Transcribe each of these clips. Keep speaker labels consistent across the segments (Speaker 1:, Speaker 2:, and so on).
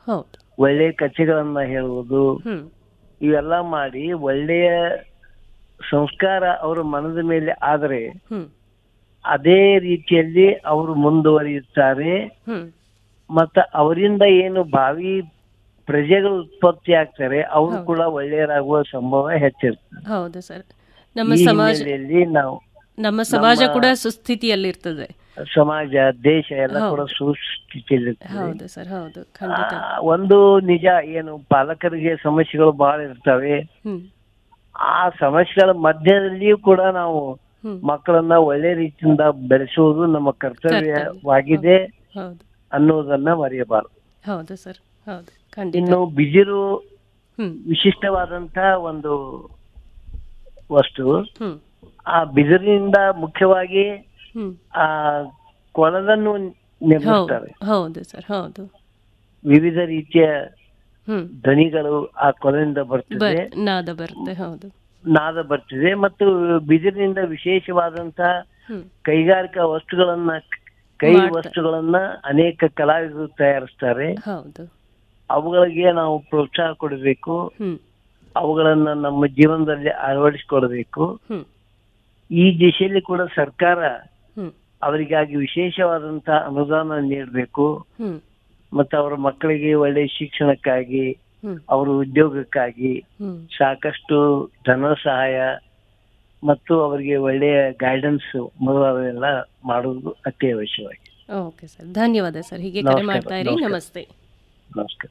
Speaker 1: ಹೌದು
Speaker 2: ಒಳ್ಳೆಯ ಕಥೆಗಳನ್ನ ಹೇಳುವುದು
Speaker 1: ಹ್ಮ್
Speaker 2: ಇವೆಲ್ಲ ಮಾಡಿ ಒಳ್ಳೆಯ ಸಂಸ್ಕಾರ ಅವರ ಮನದ ಮೇಲೆ ಆದರೆ
Speaker 1: ಹ್ಮ್
Speaker 2: ಅದೇ ರೀತಿಯಲ್ಲಿ ಅವರು ಮುಂದುವರಿಯುತ್ತಾರೆ
Speaker 1: ಹ್ಮ್
Speaker 2: ಮತ್ತ ಅವರಿಂದ ಏನು ಭಾವಿ ಪ್ರಜೆಗಳು ಉತ್ಪತ್ತಿ ಆಗ್ತಾರೆ ಅವರು ಕೂಡ ಒಳ್ಳೆಯರಾಗುವ ಸಂಭವ ಹೆಚ್ಚಿರ್ತದೆ
Speaker 1: ಹೌದು ಸರ್ ನಮ್ಮ
Speaker 2: ಈ
Speaker 1: ಸಮಾಜ
Speaker 2: ಹಿನ್ನೆಲೆಯಲ್ಲಿ ನಾವು
Speaker 1: ನಮ್ಮ ಸಮಾಜ ಕೂಡ ಸುಸ್ಥಿತಿಯಲ್ಲಿರ್ತದೆ
Speaker 2: ಸಮಾಜ ದೇಶ ಎಲ್ಲ ಕೂಡ ಸುಸ್ಥಿತಿಯಲ್ಲಿರ್ತದೆ
Speaker 1: ಹೌದು ಸರ್ ಹೌದು ಖಂಡಿತ
Speaker 2: ಆ, ಒಂದು ನಿಜ ಏನು ಪಾಲಕರಿಗೆ ಸಮಸ್ಯೆಗಳು ಬಹಳ ಇರ್ತವೆ
Speaker 1: ಹ್ಮ್
Speaker 2: ಆ ಸಮಸ್ಯೆಗಳ ಮಧ್ಯದಲ್ಲಿಯೂ ಕೂಡ ನಾವು
Speaker 1: ಹ್ಮ್
Speaker 2: ಮಕ್ಕಳನ್ನ ಒಳ್ಳೆ ರೀತಿಯಿಂದ ಬೆಳೆಸುವುದು ನಮ್ಮ ಕರ್ತವ್ಯವಾಗಿದೆ
Speaker 1: ಹೌದು
Speaker 2: ಅನ್ನೋದನ್ನ ಮರೆಯಬಾರದು
Speaker 1: ಹೌದು ಸರ್ ಹೌದು ಖಂಡಿತ
Speaker 2: ಇನ್ನು ಬಿದಿರು
Speaker 1: ಹ್ಮ್
Speaker 2: ವಿಶಿಷ್ಟವಾದಂತ ಒಂದು ವಸ್ತು
Speaker 1: ಹ್ಮ್
Speaker 2: ಆ ಬಿದಿರಿನಿಂದ ಮುಖ್ಯವಾಗಿ
Speaker 1: ಹ್ಮ್
Speaker 2: ಆ ಕೊಳಲನ್ನು
Speaker 1: ಹೌದು
Speaker 2: ನಿರ್ಮಿಸ್ತಾರೆ
Speaker 1: ಹೌದು ಸರ್ ಹೌದು
Speaker 2: ವಿವಿಧ ರೀತಿಯ
Speaker 1: ಹ್ಮ್
Speaker 2: ಧ್ವನಿಗಳು ಆ ಕೊಳಲಿಂದ ಬರ್ತದೆ
Speaker 1: ಬರ್ ನಾದ ಬರುತ್ತೆ ಹೌದು
Speaker 2: ನಾದ ಬರ್ತಿದೆ ಮತ್ತು ಬಿದಿರಿನಿಂದ ವಿಶೇಷವಾದಂತ
Speaker 1: ಹ್ಮ್
Speaker 2: ಕೈಗಾರಿಕಾ ವಸ್ತುಗಳನ್ನ ಕೈ
Speaker 1: ಮಾಡ್ತಾರೆ.
Speaker 2: ವಸ್ತುಗಳನ್ನ ಅನೇಕ ಕಲಾವಿದರು ತಯಾರಿಸ್ತಾರೆ
Speaker 1: ಹೌದು
Speaker 2: ಅವುಗಳಿಗೆ ನಾವು ಪ್ರೋತ್ಸಾಹ ಕೊಡಬೇಕು
Speaker 1: ಹ್ಮ್
Speaker 2: ಅವುಗಳನ್ನ ನಮ್ಮ ಜೀವನದಲ್ಲಿ ಅಳವಡಿಸಿಕೊಳ್ಬೇಕು
Speaker 1: ಹ್ಮ್
Speaker 2: ಈ ದಿಶೆಯಲ್ಲಿ ಕೂಡ ಸರ್ಕಾರ
Speaker 1: ಹ್ಮ್
Speaker 2: ಅವರಿಗಾಗಿ ವಿಶೇಷವಾದಂತ ಅನುದಾನ ನೀಡಬೇಕು
Speaker 1: ಹ್ಮ್
Speaker 2: ಮತ್ತು ಅವರ ಮಕ್ಕಳಿಗೆ ಒಳ್ಳೆಯ ಶಿಕ್ಷಣಕ್ಕಾಗಿ
Speaker 1: ಹ್ಮ್
Speaker 2: ಅವರ ಉದ್ಯೋಗಕ್ಕಾಗಿ
Speaker 1: ಹ್ಮ್
Speaker 2: ಸಾಕಷ್ಟು ಧನ ಸಹಾಯ ಮತ್ತು ಅವರಿಗೆ ಒಳ್ಳೆಯ ಗೈಡೆನ್ಸ್ ಮೊದಲಾದವೆಲ್ಲ ಮಾಡುವುದು ಅತಿ ಅವಶ್ಯವಾಗಿ
Speaker 1: ಓಕೆ ಸರ್ ಧನ್ಯವಾದ ಸರ್ ಹೀಗೆ ಕರೆ
Speaker 2: ನಮಸ್ಕಾರ,
Speaker 1: ಮಾಡ್ತಾ ಇರಿ
Speaker 2: ನಮಸ್ಕಾರ.
Speaker 1: ನಮಸ್ತೆ
Speaker 2: ನಮಸ್ಕಾರ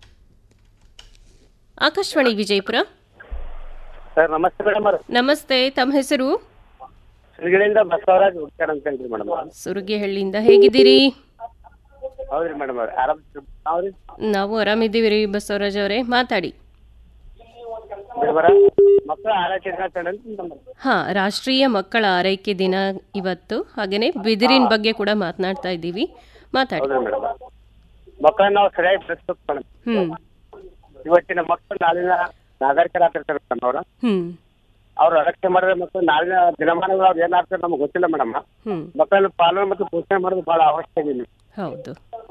Speaker 1: ಆಕಾಶವಾಣಿ ವಿಜಯಪುರ
Speaker 3: ಸರ್ ನಮಸ್ತೆ ಮೇಡಮ್ ಅವ್ರ
Speaker 1: ನಮಸ್ತೆ ತಮ್ಮ ಹೆಸರು
Speaker 3: ಸಿರಿಗಳಿಂದ ಬಸವರಾಜ್ ಹುಡ್ಕ್ಯಾಡ್ ಅಂತ ಹೇಳ್ರಿ ಮೇಡಮ್
Speaker 1: ಸುರಗಿಹಳ್ಳಿಯಿಂದ ಹೇಗಿದ್ದೀರಿ
Speaker 3: ಹೌದ್ರಿ ಮೇಡಮ್ ಅವ್ರ ಆರಾಮ್ ಹೌದ್ರಿ
Speaker 1: ನಾವು ಆರಾಮಿದ್ದೀವಿ ರೀ ಬಸವರಾಜ್ ಅವರೇ ಮಾತಾಡಿ
Speaker 3: ಮೇಡಮ್ ಮಕ್ಕಳ ಆರೈಕೆ ದಿನ ಅಂತ ಮೇಡಮ್
Speaker 1: ಹಾ ರಾಷ್ಟ್ರೀಯ ಮಕ್ಕಳ ಆರೈಕೆ ದಿನ ಇವತ್ತು ಹಾಗೇನೆ ಬಿದಿರಿನ ಬಗ್ಗೆ ಕೂಡ ಮಾತನಾಡ್ತಾ ಇದ್ದೀವಿ ಮಾತಾಡಿ
Speaker 3: ಹೌದ್ರಿ ಮೇಡಮ್ ಮಕ್ಕಳನ್ನ ನಾವು ಸರಿಯಾಗಿ ಬೆಳೆಸ್ಬೇಕು ಮೇಡಮ್
Speaker 1: ಹ್ಮ್
Speaker 3: ಇವತ್ತಿನ ಮಕ್ಕಳು ನಾಳಿನ ನಾಗರಿಕರಾಗ್ತಿರ್ತಾರೆ ಮೇಡಮ್ ಅವ್ರ
Speaker 1: ಹ್ಮ್
Speaker 3: ಅವ್ರು ಅರಕ್ಷಣೆ ಮಾಡಿದ್ರೆ ಮತ್ತು ನಾಳಿನ ದಿನಮಾನಗಳು ಅವ್ರು ಏನಾಗ್ತಾರೆ ನಮ್ಗೆ ಗೊತ್ತಿಲ್ಲ ಮೇಡಮ್
Speaker 1: ಹ್ಮ್
Speaker 3: ಮಕ್ಕಳನ್ನ ಪಾಲನೆ ಮತ್ತು ಪೋಷಣೆ ಮಾಡೋದು ಬಹಳ ಅವಶ್ಯಕ ಇದೆ
Speaker 1: ಹೌದು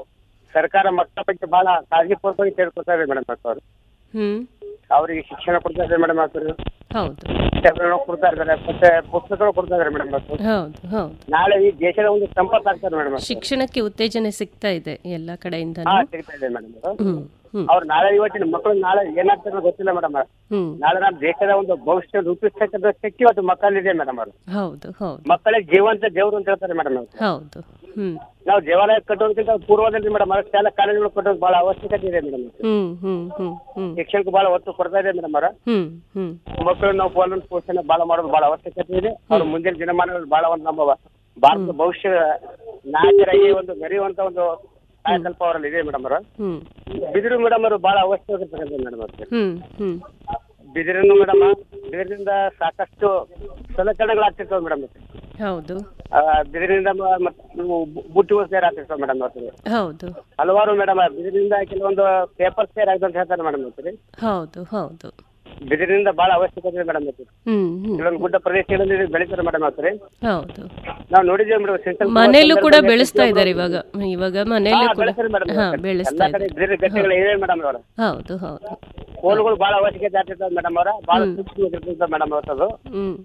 Speaker 3: ಸರ್ಕಾರ ಮಕ್ಕಳ ಬಗ್ಗೆ ಬಹಳ ಕಾಳಜಿಪೂರ್ವಕವಾಗಿ ಕೇಳ್ಕೊತಾರೆ ಮೇಡಮ್ ಅವರು
Speaker 1: ಹ್ಮ್
Speaker 3: ಅವರಿಗೆ ಶಿಕ್ಷಣ ಕೊಡ್ತಾ ಇದ್ದಾರೆ ಮೇಡಮ್ ಅವರು
Speaker 1: ಹೌದು
Speaker 3: ಪುಸ್ತಕಗಳು ಕೊಡ್ತಾ ಇದ್ದಾರೆ ಮತ್ತೆ ಪುಸ್ತಕಗಳು ಕೊಡ್ತಾ ಇದ್ದಾರೆ ಮೇಡಮ್ ಅವರು
Speaker 1: ಹೌದು ಹೌದು
Speaker 3: ನಾಳೆ ಈ ದೇಶದ ಒಂದು ಸಂಪತ್ತು ಆಗ್ತಾರೆ ಮೇಡಮ್
Speaker 1: ಶಿಕ್ಷಣಕ್ಕೆ ಉತ್ತೇಜನ ಸಿಗ್ತಾ ಇದೆ ಎಲ್ಲ ಕಡೆಯಿಂದ
Speaker 3: ಹಾ ಸಿಗ್ತಾ ಇದೆ ಮೇಡಮ್
Speaker 1: ಹ್ಮ್ ಹ್ಮ್
Speaker 3: ಅವ್ರು ನಾಳೆ ಇವತ್ತಿನ ಮಕ್ಕಳು ನಾಳೆ ಏನಾಗ್ತಾರೆ ಗೊತ್ತಿಲ್ಲ ಮೇಡಮ್
Speaker 1: ಹ್ಮ್
Speaker 3: ನಾಳೆ ನಮ್ಮ ದೇಶದ ಒಂದು ಭವಿಷ್ಯ ರೂಪಿಸ್ತಕ್ಕಂಥ ಶಕ್ತಿ ಇವತ್ತು ಮಕ್ಕಳಿದೆ ಮೇಡಮ್ ಅವರು
Speaker 1: ಹೌದು ಹೌದು
Speaker 3: ಮಕ್ಕಳಿಗೆ ಜೀವಂತ ದೇವರು ಅಂತ ಹೇಳ್ತಾರೆ ಮೇಡಮ್ ಅವರು
Speaker 1: ಹೌದು ಹ್ಮ್
Speaker 3: ನಾವು ದೇವಾಲಯ ಕಟ್ಟೋದಕ್ಕಿಂತ ಪೂರ್ವದಲ್ಲಿ ಮೇಡಮ್ ಅವ್ರ ಶಾಲಾ ಕಾಲೇಜುಗಳು ಕಟ್ಟೋದು ಬಹಳ ಅವಶ್ಯಕತೆ ಇದೆ ಮೇಡಮ್
Speaker 1: ಹ್ಮ್ ಹ್ಮ್ ಹ್ಮ್ ಹ್ಮ್
Speaker 3: ಶಿಕ್ಷಣಕ್ಕೆ ಬಹಳ ಒತ್ತು ಕೊಡ್ತಾ ಇದೆ ಮೇಡಮ್ ಅವರ
Speaker 1: ಹ್ಮ್ ಹ್ಮ್
Speaker 3: ಮಕ್ಕಳು ನಾವು ಪಾಲನೆ ಪೋಷಣೆ ಬಹಳ ಮಾಡೋದು ಬಹಳ ಅವಶ್ಯಕತೆ ಇದೆ ಅವ್ರ ಮುಂದಿನ ದಿನಮಾನಗಳು ಬಹಳ ಒಂದು ನಮ್ಮ ಭಾರತ ಭವಿಷ್ಯ ನಾಯಕರಾಗಿ ಒಂದು ಮೆರೆಯುವಂತ ಒಂದು ಕಾಯಕಲ್ಪ ಅವರಲ್ಲಿ ಇದೆ ಮೇಡಮ್ ಅವರ
Speaker 1: ಹ್ಮ್
Speaker 3: ಬಿದಿರು ಮೇಡಮ್ ಅವರು ಬಹಳ ಅವಶ್ಯಕತೆ ಮೇಡಮ್ ಅವ್ರಿಗೆ
Speaker 1: ಹ್ಮ್ ಹ್ಮ್
Speaker 3: ಬಿದಿರನ್ನು ಮೇಡಮ್ ಬಿದಿರಿನಿಂದ ಸಾಕಷ್ಟು ಸಲಕರಣೆಗಳಾಗ್ತಿರ್ತವೆ ಮೇಡಮ್
Speaker 1: ಹೌದು
Speaker 3: ಬಿದಿರಿನಿಂದ ಮ- ಮತ್ತ್ ಇವು ಬು- ಬುಟ್ಟಿಗಳು ಸೇರ್ ಆಗ್ತಿರ್ತವೆ ಮೇಡಮ್ ಅವ್ರಿಗೆ
Speaker 1: ಹೌದು
Speaker 3: ಹಲವಾರು ಮೇಡಮ್ ಬಿದಿರಿನಿಂದ ಕೆಲವೊಂದು ಪೇಪರ್ ಸೇರ್ ಆಗ್ತದೆ ಅಂತ ಹೇಳ್ತಾರೆ ಮೇಡಮ್ ಅವ್ರಿಗೆ
Speaker 1: ಹೌದು ಹೌದು
Speaker 3: ಬಿದಿರಿನಿಂದ ಬಹಳ ಅವಶ್ಯಕತೆ ಇದೆ ಮೇಡಮ್ ಅವ್ರಿಗೆ
Speaker 1: ಹ್ಮ್ ಹ್ಮ್
Speaker 3: ಕೆಲವೊಂದು ಗುಡ್ಡ ಪ್ರದೇಶಗಳಲ್ಲಿ ಇದು ಬೆಳೀತಾರೆ ಮೇಡಮ್ ಅವ್ರಿಗೆ
Speaker 1: ಹೌದು
Speaker 3: ನಾವು ನೋಡಿದ್ದೇವೆ ಮೇಡಮ್ ಸಿಂಚನ
Speaker 1: ಮನೇಲೂ ಕೂಡ ಬೆಳೆಸ್ತಾ ಇದ್ದಾರೆ ಇವಾಗ ಇವಾಗ ಮನೇಲೂ ಕೂಡ
Speaker 3: ಮೇಡಮ್
Speaker 1: ಹಾ ಬೆಳೆಸ್ತಾ
Speaker 3: ಎಲ್ಲ ಕಡೆ
Speaker 1: ಇದ್ದಾರೆ
Speaker 3: ಬಿದಿರು ಗಟ್ಟೆಗಳು ಇವೆ ಮೇಡಮ್ ಅವರ
Speaker 1: ಹೌದು ಹೌದು
Speaker 3: ಕೋಲುಗಳು ಬಹಳ ಅವಶ್ಯಕತೆ ಆಗ್ತಿರ್ತವೆ ಮೇಡಮ್ ಅವರ ಬಹಳ ಸೂಕ್ಷ್ಮ ಇರ್ತದೆ ಮೇಡಮ್ ಅವತ್ತದು
Speaker 1: ಹ್ಮ್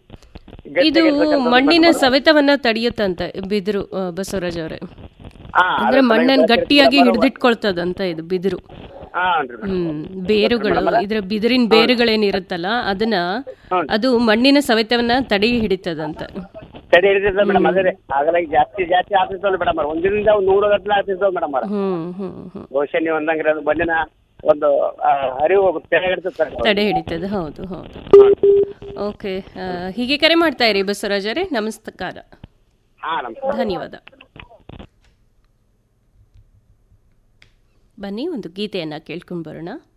Speaker 1: ಇದು ಮಣ್ಣಿನ ಸವೆತವನ್ನ ತಡೆಯುತ್ತಂತೆ ಬಿದಿರು ಆ, ಬಸವರಾಜ್ ಅವರೇ
Speaker 3: ಹಾ
Speaker 1: ಅಂದ್ರೆ ಮಣ್ಣನ್ನು ಗಟ್ಟಿಯಾಗಿ ಹಿಡಿದಿಟ್ಕೊಳ್ತದಂತ ಇದು ಬಿದಿರು
Speaker 3: ಹಾ ರೀ
Speaker 1: ಹ್ಮ್ ಬೇರುಗಳು ಇದ್ರ ಬಿದಿರಿನ ಬೇರುಗಳೇನಿರುತ್ತಲ್ಲ ಅದನ್ನ ಅದು ಮಣ್ಣಿನ ಸವೆತವನ್ನ ತಡೆ ಹಿಡಿತದಂತ
Speaker 3: ತಡೆ ಹಿಡಿದಿರ್ತದೆ ಮೇಡಮ್ ಅದೇ ರೀ ಆಗಲಾಗಿ ಜಾಸ್ತಿ ಜಾಸ್ತಿ ಆಗ್ತಿರ್ತವಲ್ಲ ಮೇಡಮ್ ಅವ್ರ ಒಂದಿನಿಂದ ಒಂದು ನೂರು ಗಟ್ಟಲೆ ಆಗ್ತಿರ್ತವೆ ಮೇಡಮ್ ಅವ್ರ
Speaker 1: ಹ್ಮ್ ಹ್ಮ್ ಹ್ಮ್
Speaker 3: ಬಹುಶಃ ನೀವು ಅಂದಂಗ್ರೆ ಅದು ಮಣ್ಣಿನ ಒಂದು ಆ, ಅರಿವು ತೆರೆಗಿಡ್ತಾರೆ
Speaker 1: ತಡೆ ಹಿಡಿತದೆ ಹೌದು ಹೌದು ಓಕೆ ಹೀಗೆ ಕರೆ ಮಾಡ್ತಾ ಇರಿ ಬಸವರಾಜರೇ ನಮಸ್ಕಾರ
Speaker 3: ಹಾ ನಮಸ್ಕಾರ
Speaker 1: ಧನ್ಯವಾದ ಬನ್ನಿ ಒಂದು ಗೀತೆಯನ್ನ ಕೇಳ್ಕೊಂಡು ಬರೋಣ